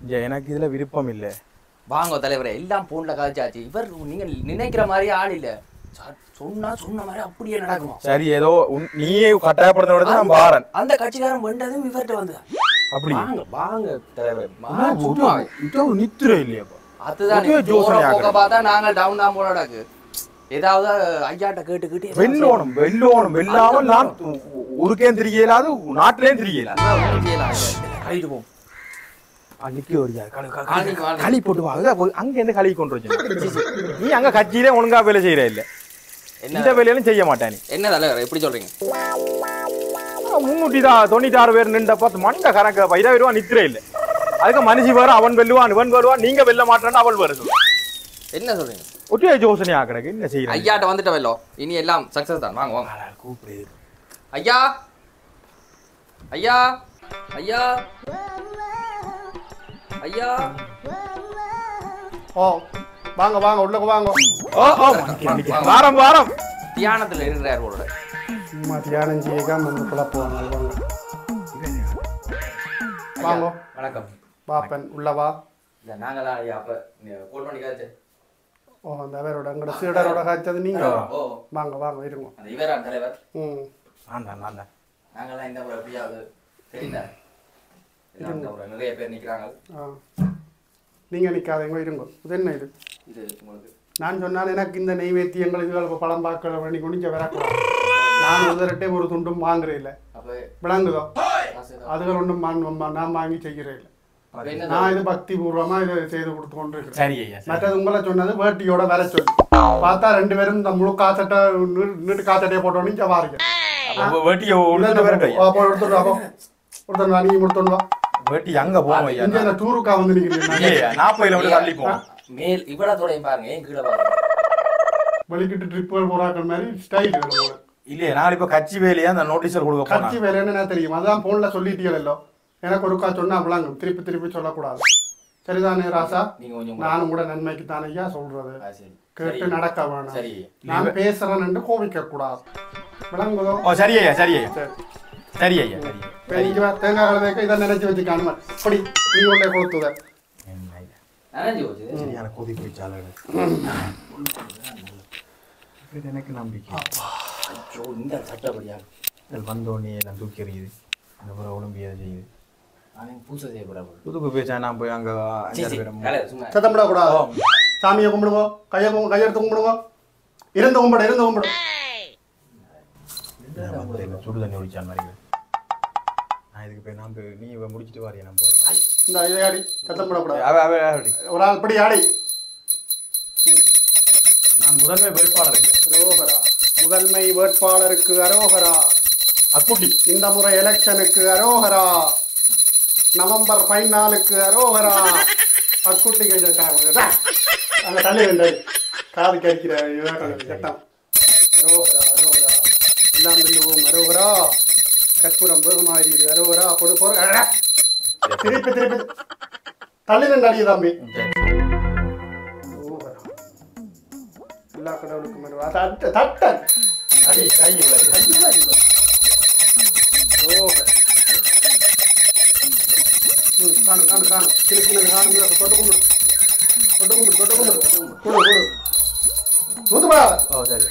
இங்க எனக்கு இதுல விருப்பம் இல்ல வாங்க தலைவரே எல்லாம் போன்ல காய்ச்சாச்சு இவர் நீங்க நினைக்கிற மாதிரி ஆள் இல்ல சார், சொன்னா சொன்ன மாதிரி அப்படியே நடக்குமா சரி ஏதோ உன்- நீயே கட்டாயப்படுத்த விட நான் பாரன் அந்த கட்சிக்காரன் வேண்டதும் இவர்கிட்ட வந்து அப்படி வாங்க வாங்க தலைவர் வா, சும்மா இது நித்திர இல்லையாப்பா அதுதான் ஒரே ஜோசனை போற போக்க ஆக்குறது. பார்த்தா நாங்க டவுன் தான் போராடாக்கு ஏதாவது ஐயாட்ட கேட்டு கேட்டு ஏதாவது வெல்லோணும் வெல்லோணும் வெல்லாம நான் ஊருக்கேம் திரியலாது நாட்டிலேயும் திரியல ஒண்ணும் செய்யலாம் ஐயா. கழிட்டு போம் அன்னைக்கு ஒரு களி- களி- களி- களி, களி. களி போட்டு வா அதான் போய் அங்க இருந்து களி கொண்டு வச்சு நீ அங்க கட்சியிலே ஒழுங்கா வேலை செய்யற இல்ல இந்த என்ன வேலையிலும் செய்ய மாட்டேன் நீ என்ன தலைவர் எப்படி சொல்றீங்க முன்னூத்தி தான் தொண்ணூத்தாறு பேர் நின்ற பார்த்து மண்ட கணக்கு இருபது ரூபா நித்திர இல்ல அதுக்கு மனுஷி வேற அவன் வெல்லுவான் இவன் வருவான் நீங்க வெல்ல மாட்டேன்னு அவள் வருது என்ன சொல்றீங்க ஒட்டிய ஜோசனையா கிடக்கு என்ன செய்யறேன் ஐயாட்ட வந்துட்டவல்லோ இனி எல்லாம் சக்சஸ் தான் வாங்க வாங்க கூப்பிடு ஐயா ஐயா ஐயா ஐயா ஓ வாங்க வாங்க உள்ளக்க வாங்க ஓ ஓ மன்னிக்கிறேன், மன்னிக்கிறேன். வாரம் வாரம் தியானத்துல இருக்கிறார் போல சும்மா தியானம் செய்யாம வந்து குழப்பம் வாங்க வாங்க வணக்கம் பாப்பன் உள்ள வா இல்ல நாங்களாம் ஐயா அப்ப கோல் பண்ணி காய்ச்சல் ஓ அந்த அவரோட எங்கட சீடரோட காய்ச்சது நீங்க ஓ வாங்க வாங்க இருங்க அந்த இவரா தலைவர் ம் நான் தான் நான் தான் நாங்களாம் இந்த முறை எப்படியாவது தெரியுதா எல்லாம் இந்த முறை நிறைய பேர் நிக்கிறாங்க ஆ நீங்க நிக்காதீங்க இருங்க இது என்ன இது இது உங்களுக்கு நான் சொன்னால் எனக்கு இந்த நெய்வேத்தியங்கள் இதுகள் பழம் பார்க்கல வேண்டி குடிக்க வரக்கூடாது நான் உதரட்டே ஒரு துண்டும் வாங்குறேன் இல்லை அப்ப விளங்குதோ காசு ஏதாவது- அதுகள் ஒன்றும் வாங்க- நான் வாங்கி செய்கிறேன் இல்லை அப்ப என்ன நான் இது பக்தி பூர்வமா இதை செய்து கொடுத்து கொண்டு இருக்கிறேன் சரி ஐயா சரி. மற்றது உங்களை சொன்னது வேட்டியோட வர சொல்லி பார்த்தா ரெண்டு பேரும் இந்த முழு காத்தட்டை நின்று காத்தட்டையை போட்டோன்னு இங்கே வாருங்க அப்ப வேட்டியை உடுத்துட்டு வரட்டும் ஐயா. எடுத்துட்டு வா ஒருத்தன் வா நீ முடித்தோன்னு வா வேட்டி அங்க போவோம் ஐயா இங்கே இந்த டூருக்கா வந்து நிற்கிறீங்க ஐயா நாற்பதுல விட்டு தள்ளி போவோம் மேல் இவ்வளத்தோடையும் பாருங்க ஏன் கீழே பாருங்க வெளிக்கிட்டு ட்ரிப்புகள் போறாக்கள் மாதிரி ஸ்டைல் இல்லையே நான் இப்ப கட்சி வேலையா அந்த நோட்டீஸர் கொடுக்க போனா கட்சி வேலை என்ன தெரியும் அதான் போன்ல சொல்லிட்டீங்களோ எனக்கு ஒருக்கா சொன்னா விளங்கும் திருப்பி திருப்பி சொல்லக்கூடாது சரிதானே ராசா நீங்க கொஞ்சம் நானும் கூட நன்மைக்கு தானே ஐயா சொல்றது ஆ, சரி கேட்டு நடக்க வேணாம் சரி நான் பேசுறேன்னு கோபிக்க கூடாது விளங்குதோ ஓ சரி ஐயா சரி ஐயா சரி சரி ஐயா சரி இப்ப இங்க வா, தேங்காய் கலவைக்க இதை நினைச்சு வச்சுக்கானுமா அப்படி நீ கொண்டே கொடுத்துத என்ன ஐயா நனைஞ்சு போச்சு சரியான கொதி போயிச்சாலும் எனக்கு நம்பிக்கை ஐயோ இந்த சட்டப்படியா இதில் வந்தோடனே எல்லாம் தூக்கி எறியுது அந்த பிறகு ஒலிம்பியதை செய்யுது நான் பூசை செய்யப்படாது புதுக்கு பேச்சா நான் போய் அங்க அஞ்சாறு பேரும் சும்மா சத்தம் கூடாது சாமியை கும்பிடுவோம் கையை கு- கையெடுத்து கும்பிடுவோம் இருந்து கும்பிடு இருந்து கும்பிடு சுடு தண்ணி ஒழிச்சான் மாதிரி நான் இதுக்கு போய் நான் போய் நீ இவ முடிச்சிட்டு வாரியா நான் போறேன் இந்த இதை ஆடி சத்தம் போடக்கூடாது அவ அவ அப்படி ஒரு ஆள் படி ஆடி நான் முதன்மை வேட்பாளர் இல்லை அரோகரா முதன்மை வேட்பாளருக்கு அரோகரா அக்குட்டி இந்த முறை எலெக்ஷனுக்கு அரோகரா நவம்பர் பதினாலுக்கு அரோகரா அக்குட்டி கேட்டாங்க அங்க தள்ளி வேண்டாய் காது கடிக்கிற இவர்கள் சட்டம் அரோகரா அரோகரா எல்லாம் வெல்லுவோம் அரோகரா கற்பூரம் வேகமாறி அரோகரா பொறு பொறு அடடா. திருப்பி திருப்பி தள்ளி நின்று அடிய தம்பி அரோகரா. எல்லா கடவுளுக்கும் அரோகரா. தட்டு தட்டு அடி கை இல்லை ஓகே ம் காணும் காணும் காணும் கிழக்கினது காணும் தொட்டு கும்பிடு தொட்டு கும்பிடு தொட்டு கும்பிடு கொடு கொடு ஊத்துப்பா ஓ சரி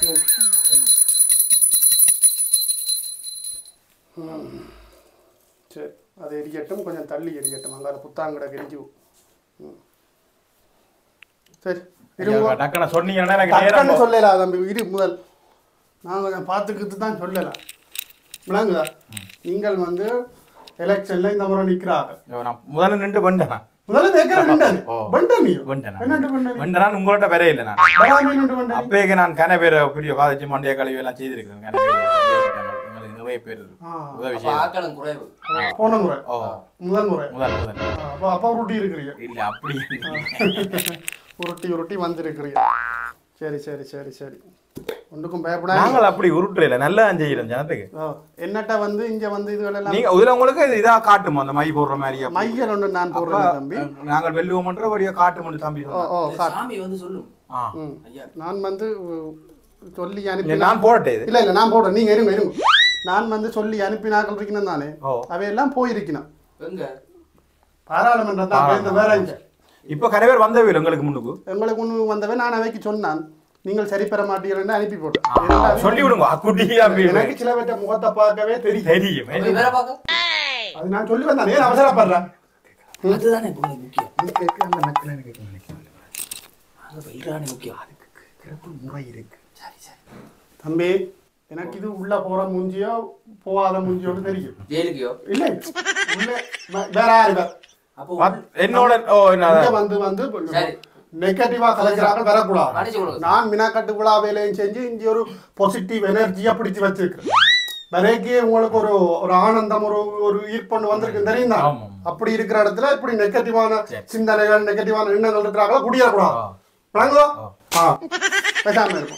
சரி அது எரியட்டும் கொஞ்சம் தள்ளி எரியட்டும் அங்கே புத்தாங்கட கெரிஞ்சு ம் சரி இருங்க டக்குன சொன்னீங்கன்னா எனக்கு நேரம் டக்குன்னு போ- சொல்லலாம் தம்பி இரு முதல் நான் கொஞ்சம் பார்த்துக்கிட்டு தான் சொல்லலாம் விளங்குதா நீங்கள் வந்து எலெக்ஷன்ல இந்த முறை நிற்கிறாங்க ஐயோ, நான் முதல்ல நின்று வந்தேன் முதல்ல தேக்கிற நின்றாரு ஓ. வண்டா நீ வந்தேன் என்னட்டு பண்ண வந்தேன் உங்கள்ட்ட வேற இல்லை நான் பராமரி நின்று வண்டா அப்பேக்கு நான் கன பேரை பெரிய காலேஜ் மண்டிய கழிவு எல்லாம் செய்திருக்கேன் கன பேர் எங்களுக்கு நிறைய பேர் இருக்கு. ஆ. உதவி அப்ப செய்ய ஆக்களும் குறைவு போன முறை ஓ முதல் முறை முதல் முதல் ஆ, அப்போ அப்பா உருட்டி இருக்கிறீங்க இல்ல அப்படி உருட்டி உருட்டி வந்திருக்கிறீங்க சரி சரி சரி சரி ஒன்றுக்கும் பயப்படாது நாங்கள் அப்படி உருட்டுல நல்லா செய்யறோம் ஜனத்துக்கு என்னட்ட வந்து இங்க வந்து இதுகள் எல்லாம் நீங்க இதுல உங்களுக்கு இது இதா காட்டுமா அந்த மை போடுற மாதிரி அப்ப. மையல் ஒன்று நான் போடுறேன் தம்பி நாங்கள் வெல்லுவோம்ன்ற வழியா காட்டுமோன்னு தம்பி ஓ சொன்னான். ஓ இந்த காட்டு சாமி வந்து சொல்லும் ஆ. ம். ஐயா நான் வந்து உ, சொல்லி இல்ல, அனுப்பி நான் போடட்டே இது இல்ல இல்ல நான் போடுறேன் நீங்க இருங்க இருங்க நான் வந்து சொல்லி அனுப்பினாக்கள் இருக்கணும் தானே ஓ அவையெல்லாம் போயிருக்கணும் எங்க பாராளுமன்றம் தான் இந்த வேற இங்க இப்ப கரை பேர் வந்தவே உங்களுக்கு முன்னுக்கு எங்களுக்கு முன்னு வந்தவன் நான் அவைக்கு சொன்னான் நீங்கள் சரி பெற மாட்டீங்கன்னு அனுப்பி போட்டேன் சொல்லி விடுங்க அக்குட்டி அப்படின்னு எனக்கு சில பேர்ட்ட முகத்தை பார்க்கவே தெரியும் தெரியும் அப்ப இவரை பார்க்க அது நான் சொல்லி வந்தேன் ஏன் அவசரப்படுறேன் அதுதானே இப்போ உனக்கு முக்கியம் நீ கேட்க அந்த மக்கள் எனக்கு கேட்க அங்க வெயில்றானே முக்கியம் சிறப்பு முறை இருக்கு சரி சரி தம்பி எனக்கு இது உள்ள போற மூஞ்சியோ போகாத மூஞ்சியோன்னு தெரியும் ஜெயிலுக்கையோ இல்லை உள்ள வே- வேற யாரு வேற அப்போ பத்- என்னோட ஓ என்ன இங்க வந்து வந்து சரி. நெகட்டிவா கலைக்கிறாங்க வரக்கூடாது மன்னிச்சு கொடுங்க நான் மினாக்கட்டு விழா வேலையும் செஞ்சு இங்க ஒரு பாசிட்டிவ் எனர்ஜியா பிடிச்சு வச்சிருக்கிறேன் வரைக்கே உங்களுக்கு ஒரு ஒரு ஆனந்தம் ஒரு ஒரு ஈர்ப்பொண்டு வந்திருக்கு தெரியுமா ஆமாம். அப்படி இருக்கிற இடத்துல இப்படி நெகட்டிவான சிந்தனைகள் நெகட்டிவான எண்ணங்கள் இருக்கிறாங்களா குடியேறக்கூடாது வழங்குதோ ஆ பேசாம இருக்கும்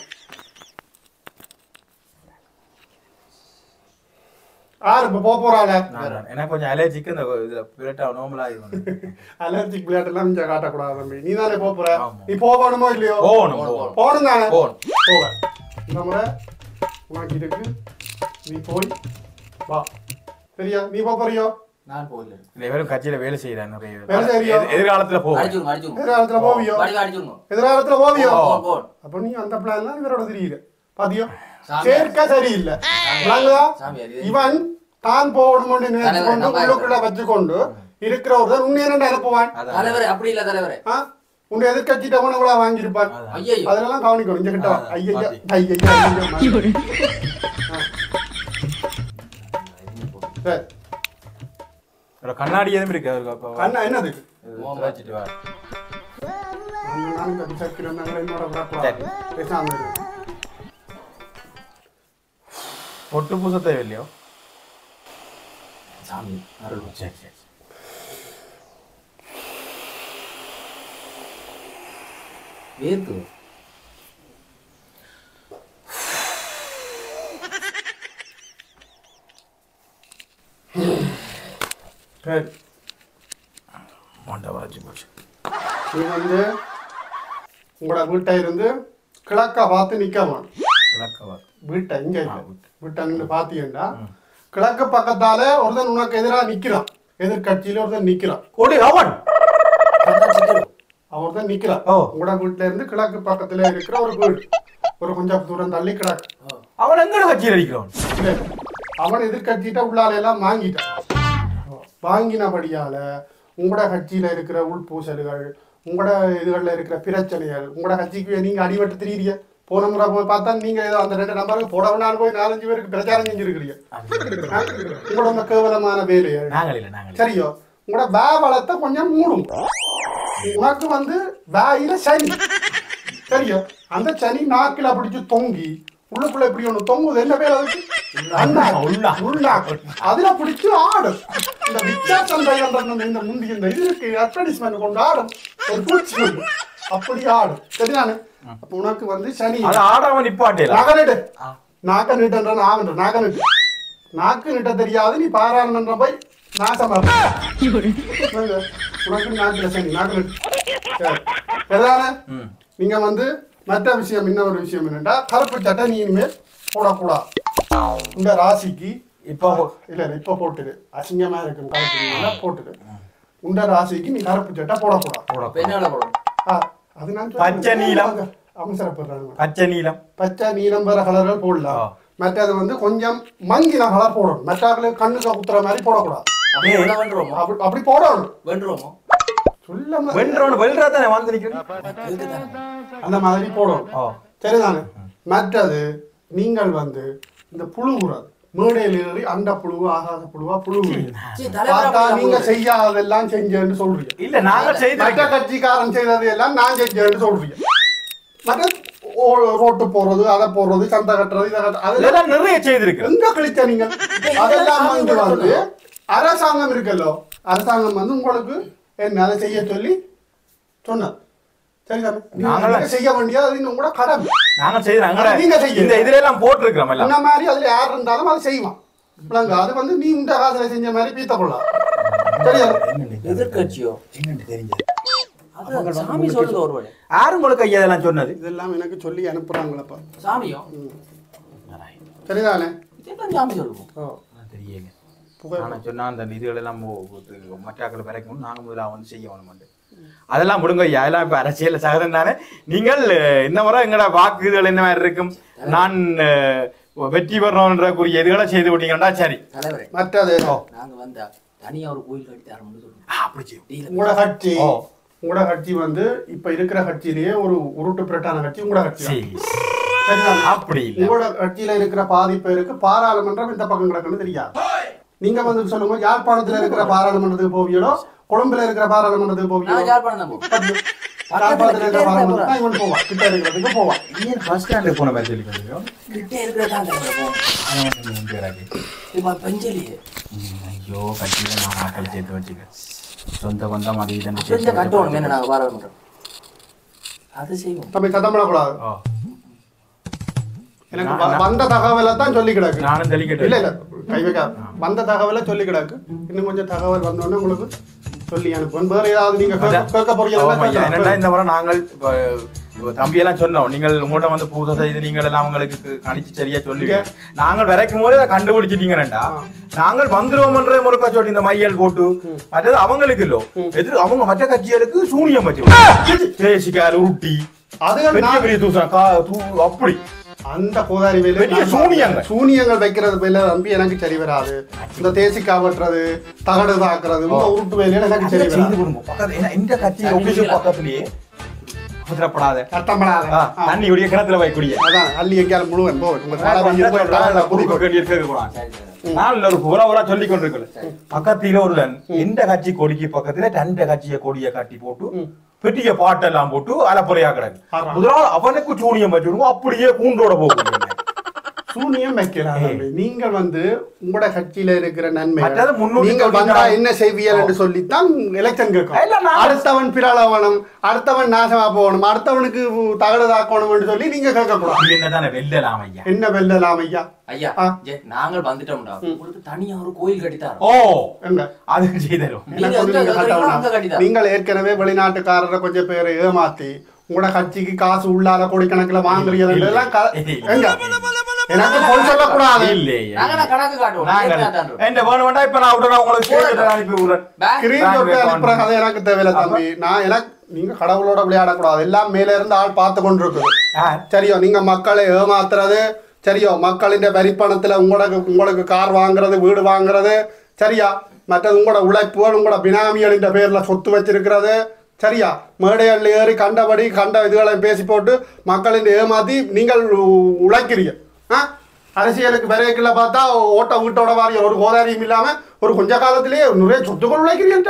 யாரு இப்ப போக போறாங்க நான் எனக்கு கொஞ்சம் அலர்ஜிக்கு இந்த இதுல பிரட்டா நோமலா இருக்கும் அலர்ஜிக் விளையாட்டு எல்லாம் இங்க காட்டக்கூடாது தம்பி நீ தானே போக போற ஆமா. நீ போகணுமோ இல்லையோ போகணும் போகணும் போகணும் தானே போகணும் போக இந்த முறை உனக்கு இருக்கு நீ போய் வா சரியா நீ போக போறியோ நான் போகல இல்லை வெறும் கட்சியில வேலை செய்யறேன் நிறைய பேர். வேலை செய்றியோ? எதிர்- எதிர்காலத்துல போகும் அடிச்சுங்க அடிச்சுங்க எதிர்காலத்துல போவியோ வடிவா அடிச்சுங்க எதிர்காலத்துல போவியோ போன் போன் அப்ப நீ அந்த பிளான் இவரோட தெரியுது பாத்தியோ சாமி. சேர்க்க சரியில்லை விளங்குதா? சாமி, அது- இவன் தான் போகணும்னு நினைச்சு தலைவர், கொண்டு நம்ம உள்ளுக்குள்ள வச்சுக்கொண்டு இருக்கிற ஒருத்தர் உன்னை என்ன அனுப்புவான் அதான். தலைவரே அப்படி இல்ல தலைவரே ஆ? உன்னை எதிர்கட்சிட்ட உணவுகளா வாங்கியிருப்பான் ஐயோ அதெல்லாம் கவனிக்கணும் இங்க கிட்ட வா. அதான், ஐயையா, மாத்தி. ஐயையா, ஐயையா, மாத்தி. சரி. ஒரு கண்ணாடி எதுவும் இருக்கு அவருக்கு அப்போ கண்ணா என்னது இது வச்சுட்டு வா அந்த நாளைக்கு அது சக்கரை இருந்தாங்களே என்னோட விடக்கூடாது. பேசாம இரு. பொட்டு பூச தேவையில்லையோ சாமி அருள் சரி சரி வேர்த்து சரி. மண்டை வளைச்சு போச்சு நீ வந்து உங்களோட வீட்டை இருந்து கிழக்கா பார்த்து நிக்கணும் விளக்கவா வீட்டை இங்க இல்ல. ஆ, வீட்டை. வீட்டை நின்று பாத்தீங்கன்னா கிழக்கு பக்கத்தால ஒருத்தன் உனக்கு எதிரா நிக்கிறான் எதிர்கட்சியில ஒருத்தன் நிக்கிறான் கொடி அவன் அவன் தான் நிக்கிறான் ஓ. உங்களோட வீட்டுல இருந்து கிழக்கு பக்கத்துல இருக்கிற ஒரு வீடு ஒரு கொஞ்சம் தூரம் தள்ளி கிடக்கு அவன் எங்கட கட்சியில் அடிக்கிறான் இல்ல, அவன் எதிர்கட்சிட்ட உள்ளால எல்லாம் வாங்கிட்டான் வாங்கினபடியால உங்களோட கட்சியில இருக்கிற உள்பூசல்கள் உங்களோட இதுகள்ல இருக்கிற பிரச்சனைகள் உங்களோட கட்சிக்கு நீங்க அடிபட்டு திரியிறிய போன முறை போய் பார்த்தா நீங்க ஏதோ அந்த ரெண்டு நம்பருக்கு போட வேணாலும் போய் நாலஞ்சு பேருக்கு பிரச்சாரம் செஞ்சிருக்கிறீங்க ஆ? உங்களோட அந்த கேவலமான வேலைகள் நாங்கள் இல்லை நாங்கள் இல்லை. சரியோ உங்களோட வேவலத்தை கொஞ்சம் மூடும் உனக்கு வந்து வாயில சனி சரியோ அந்த சனி நாக்கில பிடிச்சு தொங்கி உள்ளுக்குள்ள இப்படி ஒண்ணு தொங்குது என்ன பேர் அதுக்கு அண்ணா- உள்ளா. உள்ளாக்கு. அதுல பிடிச்சு ஆடும் இந்த வித்தியாசம் இந்த முந்தி இந்த இதுக்கு அட்வர்டைஸ்மெண்ட் கொண்டு ஆடும் ஒரு பூச்சி ஒண்ணு. அப்படி ஆடும் சரிதானே அப்ப உனக்கு வந்து சனி அது ஆடாம நிப்பாட்டில நகனிடு நாக்க நீட்டன்ற நாகன்ற நாக்க நீட்டு நாக்கு நீட்ட தெரியாது நீ பாராளுமன்றம் போய் நாசமா இருக்க. உனக்கு நாக்குல சனி நாக்கு நீட்டு சரி. சரிதானே ம் நீங்க வந்து மற்ற விஷயம் இன்னொரு விஷயம் என்னன்னா கருப்பு சட்டை நீ இனிமேல் போடக்கூடாது இந்த ராசிக்கு இப்போ இல்ல இல்ல இப்ப போட்டுடு அசிங்கமா இருக்கும் கருப்பு நீங்க போட்டுடு உண்ட ராசிக்கு நீ கருப்பு சட்டை போடக்கூடாது இப்ப என்ன வேலை போடணும் ஆ, அது நான் பச்சை நீலம். அவசரப்படுறாங்க பச்சை நீலம் பச்சை நீலம் வேற கலர்கள் போடலாம் ஆ. மற்றது வந்து கொஞ்சம் மங்கின கலர் போடணும் மற்றாக்களு கண்ணுக்கு குத்துற மாதிரி போடக்கூடாது அப்படி என்ன வென்றுவோமோ அப்படி அப்படி போடணும் வென்றுவோமோ சொல்ல ம- வென்றவன் வெல்றா தானே வந்து நிக்கிறேன் இதுக்கு தானே அந்த மாதிரி போடணும் ஓ சரிதானே மற்றது நீங்கள் வந்து இந்த புழுகுறது மேடையில் ஏறி அந்த புழு ஆகாத புழுவா புழுகு சீ, தலைவரா பார்த்தா அப்படி நீங்க தான் செய்யாததெல்லாம் செஞ்சேன்னு சொல்றீங்க இல்ல நாங்க மற்ற செய்து கட்சிக்காரன் செய்தது எல்லாம் நான் செஞ்சேன்னு சொல்றீங்க மற்ற ஓ- ரோட்டு போறது அதை போடுறது சந்தை கட்டுறது இதை கட்டுறது அதெல்லாம் இதெல்லாம் நிறைய செய்திருக்கிறேன் எங்க கழிச்ச நீங்க அதெல்லாம் வந்து வந்து அரசாங்கம் இருக்குல்லோ அரசாங்கம் வந்து உங்களுக்கு என்ன அதை செய்ய சொல்லி சொன்னது சரிதானே நாங்கெல்லாம் நீங்க செய்ய வேண்டியது அது உங்களோட கடமை நாங்க செய்யறோம் அது நீங்க செய்யுங்க. இந்த இதுல எல்லாம் போட்டிருக்கிறோம் எல்லாம் இந்த மாதிரி அதுல யார் இருந்தாலும் அதை செய்வான் விளங்க அது வந்து நீ இந்த காசுல செஞ்ச மாதிரி பீத்த கொள்ளலாம் சரியா எதிர்கட்சியோ என்னன்னு தெரிஞ்சது அது சாமி சொல்லுது ஒருவழி யாரும் உங்களுக்கு ஐயா இதெல்லாம் சொன்னது இதெல்லாம் எனக்கு சொல்லி அனுப்புறாங்களப்பா சாமியோ சரிதானே இதெல்லாம் சாமி சொல்லுவோம் ஓ நான் தெரியல புகை நான் சொன்னா அந்த நிதிகள் எல்லாம் மற்றாக்கள் வரைக்கும் நாங்க முதல்ல வந்து செய்ய வேணும் அதெல்லாம் முடுங்க ஐயா எல்லாம் இப்ப அரசியல் சகதம் தானே நீங்கள் அஹ், என்ன வர எங்கட வாக்குகள் என்ன மாதிரி இருக்கும் நான் அஹ், வெற்றி பெறணும்ன்ற கூறிய இதுகளை செய்து விட்டீங்கன்னா சரி தலைவரே மற்றது நாங்க வந்தா தனியா ஒரு கோயில் கட்டி தரோம்னு சொல்லுங்க ஆ, அப்படி செய்யும் டீல உங்களோட கட்சி ஓ. உங்களோட கட்சி வந்து இப்ப இருக்கிற கட்சியிலேயே ஒரு உருட்டு பிரட்டான கட்சி உங்களோட கட்சி தான். சரி சரிதானே? அப்படி இல்ல உங்களோட கட்சியில இருக்கிற பாதி பேருக்கு பாராளுமன்றம் இந்த பக்கம் கிடக்குன்னு தெரியாது நீங்க வந்து சொல்லுங்க யாழ்ப்பாணத்துல இருக்கிற பாராளுமன்றத்துக்கு போவீங்களோ கொழும்புல இருக்கிற பாராளுமன்றத்துக்கு நான் போவீங்களோ யாழ்ப்பாணம் தான் போறேன். யாழ்ப்பாணத்துல இருக்கிற கிட்ட பாராளுமன்றம் தான் இவன் போவான் கிட்ட இருக்கிறதுக்கு போவான் ஏன் ஃபர்ஸ்ட் ஸ்டாண்டர்ட் போன மாதிரி சொல்லி கொஞ்சம் கிட்டே இருக்கிறதான் தலைவரே போகணும். இப்ப பெஞ்சலியே ஐயோ கட்சியில நான் ஆக்கள் சேர்த்து வச்சுக்க சொந்த பந்தம் அது இதுன்னு கொஞ்சம் சேர்த்து கட்டணும் என்ன நாங்க பாராளுமன்றம் அது செய்வோம் தம்பி சத்தம் பண்ணக்கூடாது ஓ, எனக்கு வ- வந்த தகவலை தான் சொல்லி கிடக்கு நானும் தெளிக்கட்டும் இல்ல இல்ல கை வைக்க வந்த தகவலை சொல்லி கிடக்கு இன்னும் கொஞ்சம் தகவல் வந்தோடனே உங்களுக்கு சொல்லி அனுப்புவேன் வேற ஏதாவது நீங்க கேட்க- கேட்க ஆமா, ஐயா. என்னடா போறீங்க இந்த முறை நாங்கள் இப்ப இப்ப தம்பியெல்லாம் சொன்னோம் நீங்கள் உங்கள்ட்ட வந்து பூசை செய்து நீங்கள் எல்லாம் உங்களுக்கு கணிச்சு சரியா சொல்லுவீங்க நாங்கள் வரைக்கும் போது அதை கண்டுபிடிச்சிட்டீங்கடா நாங்கள் வந்துருவோம்ன்ற முறைப்பா சொல்லி இந்த மையல் போட்டு மற்றது அவங்களுக்கு இல்லோ எதிர் அவங்க மற்ற கட்சிகளுக்கு சூனியம் வச்சு பேசிக்கால் உருட்டி அதுகள் பெரிய நான் பெரிய தூசம் கா தூ- அப்படி அந்த கோதாரி வேலை பெரிய சூனியங்கள். சூனியங்கள் வைக்கிறது வேலை நம்பி எனக்கு சரி வராது இந்த தேசி காவட்டுறது தகடு தாக்குறது இந்த உருட்டு வேலையில எனக்கு சரி செய்து வராது கொடுங்க பக்கத்து ஏன்னா இந்த கட்சி ஒபிஷன் பக்கத்துலயே பத்திரப்படாத கட்டப்படாத ஆ, தண்ணி உடைய கிணத்துல வைக்கூடிய அதான் அள்ளி எங்கேயாலும் முழுவன் போ உங்க மழை பெய்யும் போது தகடுல குதிக்கும். நான் ஒரு புற புற சொல்லி கொண்டிருக்கேன் பக்கத்தில ஒருவன் இந்த கட்சி கொடிக்கு பக்கத்துல ரெண்டு கட்சிய கொடிய கட்டி போட்டு பெரிய பாட்டெல்லாம் போட்டு அலப்புறையா கிடக்கு ஆமா. முதலாவது அவனுக்கு சூனியம் வச்சிருக்கோம் அப்படியே கூண்டோட போகும் சூனியம் வைக்கிறார் தம்பி. நீங்கள் வந்து உங்களோட கட்சியில இருக்கிற நன்மை மற்றது முன்னூத்தி நீங்கள் வந்தா தொண்ணூத்தி என்ன செய்வியல் என்று சொல்லித்தான் எலெக்ஷன் இல்ல, கேட்கும் நான் அடுத்தவன் பிராளவனும் அடுத்தவன் நாசமா போகணும் அடுத்தவனுக்கு தகடு தாக்கணும் என்று சொல்லி நீங்க கேட்க கூடாது என்னதானே வெல்லலாம் ஐயா என்ன வெல்லலாம் ஐயா ஐயா ஆ. ஜே, நாங்கள் வந்துட்டோம்டா உங்களுக்கு தனியா ஒரு கோயில் கட்டி தரோம் ஓ எங்க அது செய்தரும் நீங்க எனக்கு வந்து எங்க நீங்க கேக்குறீங்களோ கட்டணும். அங்க கட்டித்தரோம். நீங்கள் ஏற்கனவே வெளிநாட்டுக்காரரை கொஞ்சம் பேரை ஏமாத்தி உங்களோட கட்சிக்கு காசு உள்ளார கோடிக்கணக்குல வாங்குறீங்க க- எங்க எனக்கு பொய் சொல்லக்கூடாது இல்லையா நாங்க நான் கணக்கு காட்டுவோம் நாங்கள் நேர்மையா தான்றோம். என்ன வேணும் வேண்டாம் இப்ப நான் உடனே உங்களுக்கு சேர்த்து அனுப்பி விடுறேன் பேங்க் கிரீம் Bank தொட்டு account. அனுப்புற கதை எனக்கு தேவையில்ல தம்பி நான் எனக்கு நீங்க கடவுளோட விளையாடக்கூடாது எல்லாம் மேல இருந்து ஆள் பார்த்து கொண்டு இருக்குது யார்? சரியோ நீங்க மக்களை ஏமாத்துறது சரியோ மக்களின் வரிப்பணத்துல உங்களுக்கு உங்களுக்கு கார் வாங்குறது வீடு வாங்குறது சரியா மற்றது உங்களோட உழைப்புகள் உங்களோட பினாமிகளின் பேர்ல சொத்து வச்சிருக்கிறது சரியா மேடைகள் ஏறி கண்டபடி கண்ட இதுகளை பேசி போட்டு மக்களின் ஏமாத்தி நீங்கள் உ- உழைக்கிறீங்க ஆ அரசியலுக்கு விரைக்குள்ள பார்த்தா ஓட்ட வீட்டோட வாரி ஒரு கோதாரியும் இல்லாம ஒரு கொஞ்ச காலத்திலேயே நிறைய சொத்துக்கள் உழைக்கிறீங்க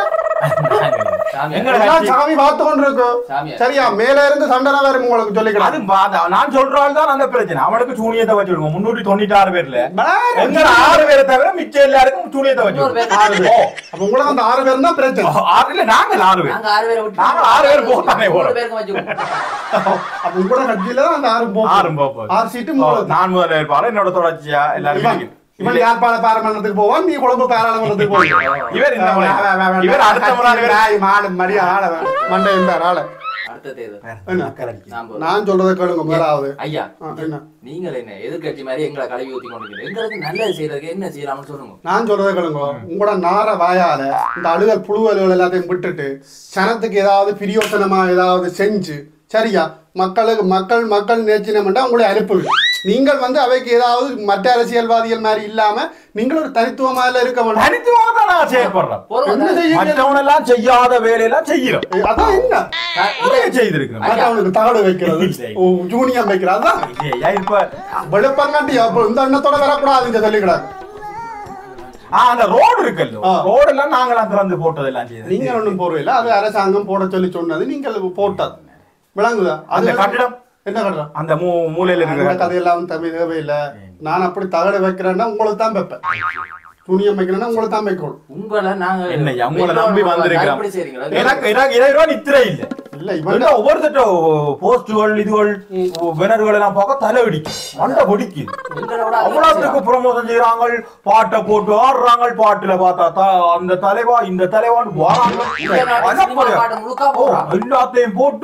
சாமி, எங்கட எல்லாம் கட்சி- சாமி பார்த்து கொண்டு இருக்கும் சாமியார். சரியா மேல இருந்து சண்டனை வேற உங்களுக்கு அது சொல்லிக்கலாம் பா- நான் சொல்றாள் தான் அந்த பிரச்சனை அவனுக்கு சூனியத்தை வச்சிருக்கோம் முன்னூத்தி தொண்ணூத்தி ஆறு பேர்ல வேற எங்க ஆறு பேரை தவிர மிச்சம் எல்லாருக்கும் சூனியத்தை இன்னொரு பேர் வச்சிருக்கோம் ஓ, அப்ப உங்களுக்கு அந்த ஆறு பேர் தான் பிரச்சனை ஓ, ஆறு இல்ல நாங்கள் ஆறு பேர் நாங்க ஆறு பேரை விட்டு நாங்க ஆறு பேர் போகலாமே போறோம். மூணு பேருக்கு வச்சுக்கோம். அப்ப உங்களோட கட்சியில தான் அந்த ஆறு போகும் ஆறு போகுது. ஆறு சீட்டு ஓ, உங்களுக்கு நான் முதல்ல இருப்பாரு என்னோட தொடர்ச்சியா எல்லாரும் இவன் இருக்கு. இவன் யாழ்ப்பாண பாராளுமன்றத்துக்கு போவான் நீ கொழும்பு பாராளுமன்றத்துக்கு போவான் இவர் இந்த முறை இவர் அடுத்த முறை இவர் நாய் மாடு மடி ஆள மண்டையும் பேர் ஆள அடுத்த தேர்தல் என்ன? நான் போறேன். நான் சொல்றதை கேளுங்க முதலாவது ஐயா ஆ, என்ன நீங்கள் என்ன எதிர்க்கட்சி மாதிரி எங்களை கழுவி ஊத்தி கொண்டு எங்களுக்கு நல்லது செய்யறதுக்கு என்ன செய்யலாம்னு சொல்லுங்க நான் சொல்றதை கேளுங்க உங்களோட நார வாயால இந்த அழுகல் புழுவல்கள் எல்லாத்தையும் விட்டுட்டு சனத்துக்கு ஏதாவது பிரியோசனமா ஏதாவது செஞ்சு சரியா மக்களுக்கு மக்கள் மக்கள் நேர்ச்சினம்டா உங்களை அனுப்புங்க நீங்கள் வந்து அவைக்கு ஏதாவது மற்ற அரசியல்வாதிகள் மாதிரி இல்லாம நீங்கள் ஒரு தனித்துவமாக இருக்க வேண்டும் தனித்துவமா தான் நான் செயல்படுறேன் போறோம் என்ன செய்ய மற்றவன் எல்லாம் செய்யாத வேலையெல்லாம் செய்யறோம் அதான் என்ன நிறைய செய்திருக்கிறோம் மற்றவனுக்கு தகடு வைக்கிறது இல்லை. ஓ, ஜூனியம் வைக்கிறது அதான் ஐயா, இப்ப வெளுப்பங்காட்டி அப்போ இந்த எண்ணத்தோட வரக்கூடாது இங்க சொல்லிக்கிறாங்க ஆ, அந்த ரோடு இருக்குல்ல ஆ. ரோடு எல்லாம் நாங்களாம் திறந்து போட்டதெல்லாம் செய்தது நீங்க ஒண்ணும் போறதில்ல அது அரசாங்கம் போட சொல்லி சொன்னது நீங்கள் போட்டது விளங்குதா அந்த அது கட்டிடம் என்ன கட்டுறோம் அந்த மூ மூலையில அந்த இருக்கிற கதையெல்லாம் தம்பி தேவையில்லை நான் அப்படி தகடு வைக்கிறேன்னா உங்களுக்கு தான் வைப்பேன் துணியம் வைக்கிறேன்னா உங்களுக்கு தான் வைக்கணும் உங்களை நாங்க என்னய்யா, உங்களை நம்பி வந்திருக்கிறோம். எப்படி செய்றீங்களா? எனக்கு எனக்கு இருபது ரூபா நித்திரை இல்ல இல்ல இவன் இல்ல ஒவ்வொருத்தட்ட போஸ்டுகள் இதுகள் வினர்கள் எல்லாம் பார்க்க தலை வெடிக்கும் மண்டை பொடிக்குது உங்களோட அவ்வளவுக்கு ப்ரமோஷன் செய்யறாங்க பாட்டை போட்டு ஆடுறாங்க பாட்டுல பார்த்தா த- அந்த தலைவா இந்த தலைவான்னு இந்த நாட்டு சினிமா வராங்க பாட்டு முழுக்கா போடுறான். எல்லாத்தையும் போட்டு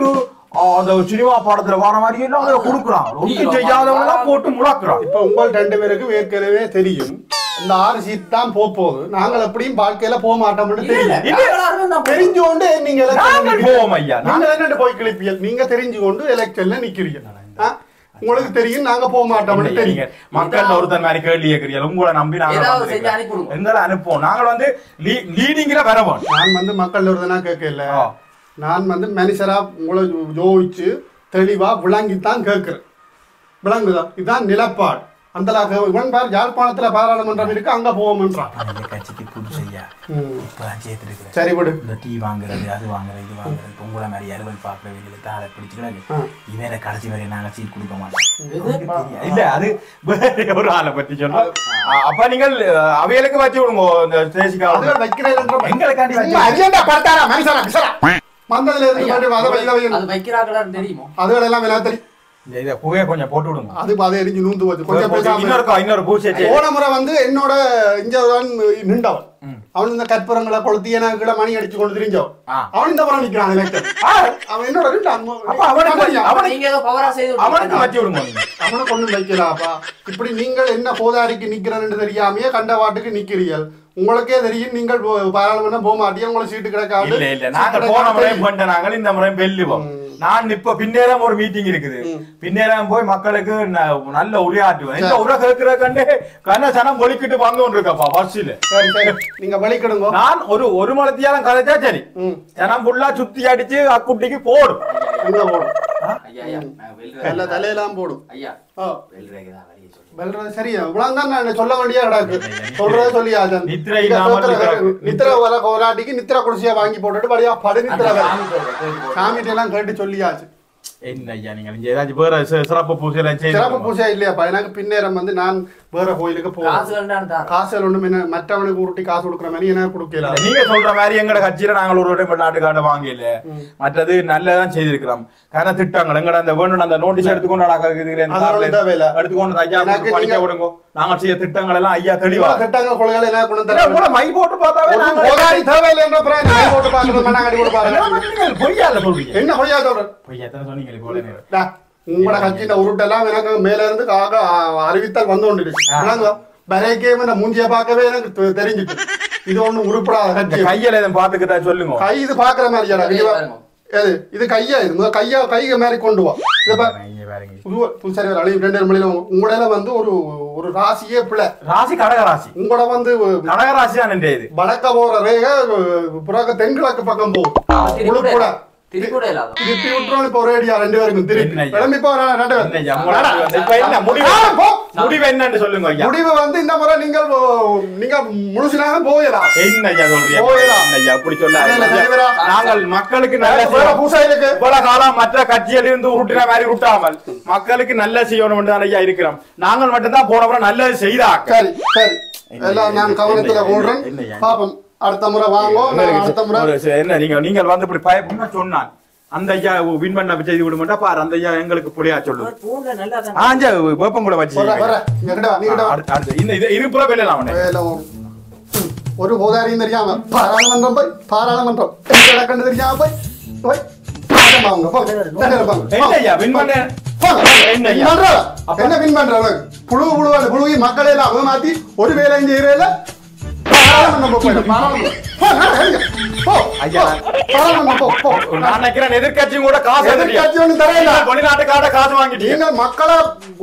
ஆ, அந்த சினிமா படத்துல வர மாதிரி எல்லாம் அதை கொடுக்குறான் ஒன்றும் செய்யாதவங்க எல்லாம் போட்டு முழக்குறான் இப்ப உங்கள் ரெண்டு பேருக்கும் ஏற்கனவே தெரியும் இந்த ஆறு சீட் தான் போக போகுது நாங்கள் எப்படியும் வாழ்க்கையில போக மாட்டோம்னு தெரியும் தெரிஞ்சு கொண்டு நீங்க election நாங்கள் நிக்கிறீங்க. போவோம் ஐயா. நீங்க என்னண்டு போய் கிளப்பியல் நீங்க தெரிஞ்சு கொண்டு எலெக்ஷன்ல நிக்கிறீங்க ஆ? உங்களுக்கு தெரியும் நாங்க போக மாட்டோம்னு நீங்க தெரியும் மக்கள் ஒருத்தன் மாதிரி கேள்வி கேட்கிறீங்க உங்களை நம்பி நாங்க ஏதாவது வந்திருக்கிறோம். செஞ்சு அனுப்பிவிடுங்க. எங்களை அனுப்புவோம் நாங்கள் வந்து லீடிங்ல வரவோம் நான் வந்து மக்கள் ஒருதனா கேட்கல ஆ. நான் வந்து மனுஷரா உங்களை யோசிச்சு தெளிவா விளங்கித்தான் கேட்கிறேன் விளங்குதா இதுதான் நிலப்பாடு அந்த இவன் பார் யாழ்ப்பாணத்துல பாராளுமன்றம் இருக்கு அங்க போவோம்ன்றான் கட்சிக்கு புதுசையா ம். இப்பதான் சேர்த்துருக்கிறேன் சரி விடு இந்த டீ வாங்குறது அது வாங்குறது இது வாங்குறது பொங்கலை மாதிரி அலுவல் பார்க்கறவங்களுக்கு தாளை பிடிச்சிக்கிறாங்க ஆ. இவர கடைசி வரை நாங்க சீட் கொடுக்க மாட்டோம் இல்ல அது வேற ஒரு ஆளை பத்தி சொன்னா அப்ப நீங்கள் அஹ், அவைகளுக்கு வச்சு விடுங்க இந்த தேசிக்காக அதுகள் வைக்கிறேன்ற எங்களுக்காண்டி வச்சு சும்மா அரியண்டா படுத்தாரா மனுஷரா பிசரா வந்ததுல இருந்து ஐயா, மறுபடியும் அதை வைக்க வைக்கணும். அது வைக்கிறாங்களான்னு தெரியுமோ அதுகள் எல்லாம் வினா தெரியும் இந்த இதை புகையை கொஞ்சம் போட்டு விடுங்க அது அதை எரிஞ்சு நூந்து போச்சு கொஞ்சம் பேசாம இன்னொரு கா- இன்னொரு பூச்சி போன முறை வந்து என்னோட இங்கதான் நின்றவன் அவன் இந்த கற்பூரங்களை கொளுத்தி எனக்கு மணி அடிச்சு கொண்டு திரிஞ்சவன் ஆ. அவன் இந்த முறை நிக்கிறான் எலெக்ஷன் அவன் என்னோட நின்றான். அப்ப அவனுக்கு அவன் அவனுக்கு நீங்க ஏதோ பவரா செய்து அவனுக்கு வச்சு விடுங்க நீங்க. அவனை கொண்டு வைக்கலாப்பா இப்படி நீங்கள் என்ன போதாரிக்கு நிக்கிறன்னு தெரியாமையே கண்ட வாட்டுக்கு நிக்கிறீர்கள் உங்களுக்கே தெரியும் நீங்கள் போ- பாராளுமன்றம் போக மாட்டீங்க உங்களுக்கு சீட்டு கிடைக்காது இல்ல இல்ல சீட்டு நாங்க கிடைக்காது போன முறையும் தெரியும். பண்ணிட்ட நாங்கள் இந்த முறையும் வெல்லுவோம் நான் இப்ப பின்னேரம் ஒரு மீட்டிங் இருக்குது பின்னேரம் போய் மக்களுக்கு ந- நல்ல உரையாற்றுவேன் இந்த உரை கேட்கிற கண்டு கண்ண சனம் ஒலிக்கிட்டு வந்து கொண்டிருக்கப்பா பஸ்ஸில் சரி சரி நீங்க வலிக்கிடுங்க நான் ஒரு ஒரு மலத்தியாலும் கதைச்சா சரி ம். சனம் ஃபுல்லா சுத்தி அடிச்சு அக்குட்டிக்கு போடும் எங்க போடும் ஐயா ஐயா நான் வெல்றேன். நல்ல தலையெல்லாம் போடும் ஐயா ஆ. வெல்றேங்கதான் வழியை சொல்லு வெல்றது சரியா இவ்வளவு தான் நான் சொல்ல வேண்டிய கிடக்கு சொல்றத சொல்லியாச்சு நித்திரை இல்லாமல் இருக்கிற- நித்திர வர கோலாட்டிக்கு நித்திர குடிசையா வாங்கி போட்டுட்டு வழியா படு நித்திர அந்த வேலை. சாமி பேரை கேட்டு சாமிகிட்ட எல்லாம் கேட்டு சொல்லியாச்சு என்ன ஐயா நீங்க இங்க ஏதாச்சும் வேற சி- சிறப்பு பூசையெல்லாம் சிறப்பு செய்து பூஜை இல்லையாப்பா எனக்கு பின்னேரம் வந்து நான் வேற கோயிலுக்கு போவேன் காசு வேண்டாம் தான் காசு ஒண்ணும் என்ன மற்றவனுக்கு உருட்டி காசு கொடுக்குற மாதிரி எனக்கு கொடுக்கல நீங்க சொல்ற மாதிரி எங்கட கட்சியில நாங்கள் ஒரு டைம் நாட்டு காட்ட வாங்கல மற்றது நல்லதான் செய்திருக்கிறோம் காரண திட்டங்கள் எங்கட அந்த வேணும் அந்த நோட்டீஸ் எடுத்துக்கொண்டு அதெல்லாம் தேவையில்ல. எடுத்துக்கொண்டு ஐயா எனக்கு படிக்க நீங்க- விடுங்க நாங்க செய்ய திட்டங்கள் எல்லாம் ஐயா தெளிவா திட்டங்கள் கொள்கைகள் என்ன கொண்டு இல்ல, தர உங்களை மை போட்டு பார்த்தாவே ஒரு நாங்க- போராடி தேவையில்லை என்ற பிறகு என்ன போட்டு பார்க்கறது மண்ணாங்கட்டி போட்டு என்ன பார்க்கறது பண்ணுறீங்க? பொய்யா இல்ல சொல்றீங்க என்ன பொய்யா சொல்றேன் பொய்யா தான் சொன்னீங்களே போல நேரம். டா, உங்களோட கட்சியின் உருட்டெல்லாம் எனக்கு மேல இருந்து காக அ- அறிவித்தல் வந்து கொண்டிருக்கு பரேக்கேம் இந்த மூஞ்சிய பார்க்கவே எனக்கு தெ- தெரிஞ்சுட்டு இது ஒண்ணும் உருப்படாத இந்த கட்சி கையில எதுவும் பாத்துக்கிட்டா சொல்லுங்க கை இது பாக்குற மாதிரியாடா கையை இது பாருங்க. எது இது கையா இது முதல்ல கையா கை மாதிரி கொண்டு வா இத பாரு இங்க பாருங்க. புது புதுசாரி ஒரு அழிவு ரெண்டு மணில உங்களோட வந்து ஒரு ஒரு ராசியே பிள்ளை ராசி கடக ராசி உங்களோட வந்து கடக ராசி தான் என்ற இது வடக்க போற ரேக புறக்க தென்கிழக்கு பக்கம் போகும் உளுப்புட திருக்கூட இல்லாத திருப்பி விட்டுறோம் இப்ப ஒரே அடியா ரெண்டு பேருக்கும் திருப்பி என்ன ஐயா? கிளம்பி போறோம் ரெண்டு என்ன ஐயா, பேரும் உங்களோட வந்து இப்ப என்ன முடிவு ஆ, போ. முடிவு என்னன்னு சொல்லுங்க ஐயா முடிவு வந்து இந்த முறை நீங்கள் ஓ, நீங்க முழுசுனாக போயிடலாம் என்ன ஐயா சொல்றீங்க போயிடா. என்ன ஐயா அப்படி இல்ல, இல்ல, சொல்ல தலைவரா. நாங்கள் மக்களுக்கு நல்ல வேற செய்யணும். பூசா இருக்கு இவ்வளவு காலம் மற்ற கட்சியில இருந்து உருட்டின மாதிரி உருட்டாமல் மக்களுக்கு நல்ல செய்யணும் தான் ஐயா இருக்கிறோம் நாங்கள் மட்டும்தான் போன முறை நல்லது செய்தாக்க சரி சரி எல்லாம் நான் கவனத்துல போடுறேன் என்னய்யா? பாப்போம் அடுத்த முறை வாங்கோ நான் அடுத்த முறை ஒரு ச- என்ன நீங்க நீங்கள் வந்து இப்படி பயப்பட சொன்னான் அந்த ஐயா வின் பண்ண செய்து விட மாட்டா பாரு அந்த ஐயா எங்களுக்கு புரியா சொல்லு போன்ல நல்லா தான் ஆஞ்சா வேப்பம் கூட வச்சு வர வர இங்க கிட்ட வா நீ கிட்ட வா அடுத்து அடுத்து இந்த இது இருப்புற வெளியில அவனே வேலை வரும். ம். ஒரு போதாரியும் தெரியாம பாராளுமன்றம் போய் பாராளுமன்றம் எங்க நடக்குன்னு தெரியாம போய் போய் பாடம் வாங்க, போங்க. தண்டனை வாங்க. என்ன ஐயா வின் பண்ண போங்க. என்ன வின் ஐயா? பண்ற? என்ன வின் பண்ற புழு புழுவாது புழுவி மக்களை எல்லாம் அவமாத்தி ஒரு வேலை செய்யறேல பாராளுமன்றம் போ, போயிடு, பாராளுமன்றம். போ, நட, நட. போ, ஐயா. போ. பாராளுமன்றம் போ, போ. நான் நினைக்கிறேன் எதிர்க்கட்சியும் கூட காசு எதிர்க்கட்சி ஒண்ணும் தரையில. வெளிநாட்டுக்கார காசு வாங்கிட்டீங்க நீங்கள் மக்களை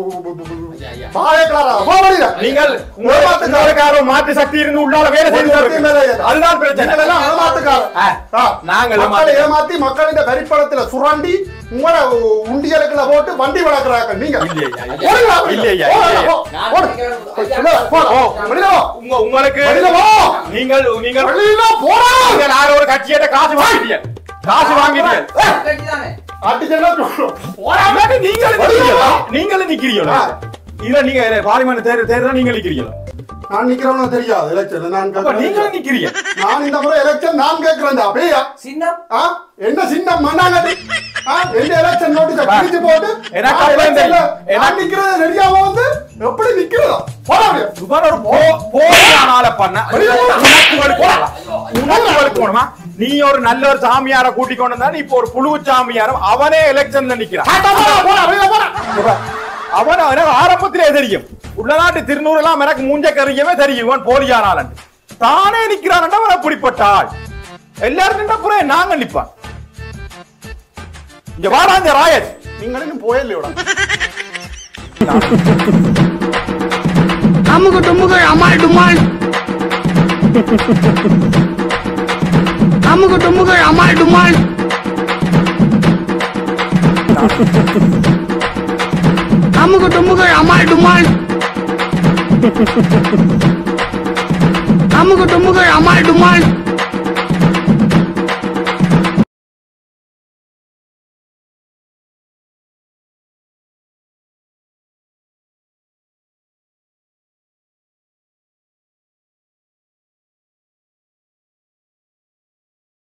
ஐயா, ஐயா. பாயக்கலாரா போ வெளியில. நீங்கள் உங்களுக்கார மாற்று சக்தி இருந்து உள்ளால வேலை செய்து ஒரு சக்தி மேல ஏறு. அதுதான் பிரச்சனை நீங்களெல்லாம் ஏமாத்துக்காரர். ஆ, ஆ. நாங்கள் மக்களை ஏமாத்து- ஏமாத்தி மக்களின் வரிப்பணத்துல சுரண்டி உங்கள உண்டியலுக்குள்ள போட்டு வண்டி வளர்க்குறாங்க நீங்க இல்லையா, இல்லையா. ஓடுங்களா, வெளியில. இல்லையா, ஓடுங்க, இல்லையா. போ. நான் ஓடு. நினைக்கிறேன், வெளியில வா, போ. ஓ. வெளியில வா. உங்க உங்களுக்கு வெளியில வா. நீங்கள் நீங்கள் வெளியில போடா. நீங்கள் ஆறு ஒரு கட்சியிட்ட காசு வாங்கிட்டீங்க காசு வாங்கிட்டீங்க கட்சிதானே அடிச்சேன்னா போடா. அதாவது நீங்களும் வெளியில நிக்கிறீங்களா? வா. நீங்களும் நிக்கிறீங்களா ஆ. இல்ல நீங்க பார்லிமெண்ட் தேர்தல் தேர்தல் நீங்க நிக்கிறீங்களா நான் நிக்கிறவனும் தெரியாது எலெக்ஷன் நான் அப்ப கேட்கிறேன். நீங்களும் நிக்கிறீங்க நான் இந்த முறை எலெக்ஷன் நான் கேட்கிறேன் அப்படியா சின்னம் ஆ? என்ன சின்ன மண்ணாங்கட்டி ஆ? எந்த எலெக்ஷன் நோட்டீஸ கிழிச்சு போட்டு எனக்கு நான் அப்பவே எலெக்ஷன்ல தெரியும். நான் நிக்கிறது ரெடியாம வந்து எப்படி நிக்கிறதா போடா அப்படியே. இவர் ஒரு போ- போலியான ஆளை பண்ண வெளியில வா. உனக்கு ஒரு- உனக்கு ஒரு போகணுமா நீ ஒரு நல்ல ஒரு சாமியார கூட்டிக் கொண்டு வந்தா நீ இப்போ ஒரு புழு சாமியாரம் அவனே எலெக்ஷன்ல நிக்கிறான் அவன் எனக்கு ஆரம்பத்திலே தெரியும் உள்ளநாட்டு திருநூறு எல்லாம் எனக்கு மூஞ்ச கறியவே தெரியும் இவன் போலியானாலன் தானே நிக்கிறான் அவன் அப்படிப்பட்ட ஆள் எல்லாரும் நின்ற புறம் நாங்க நிப்பான் இங்க வாடாங்க ராயத் நீங்களும் போயில்லையோட அமுகு டுமுகு அமால் டுமால் அமுகு டுமுகு அமால் டுமால் அமுகு டுமுகு அமால் டுமால் அமுகு டுமுகு அமால் டுமால்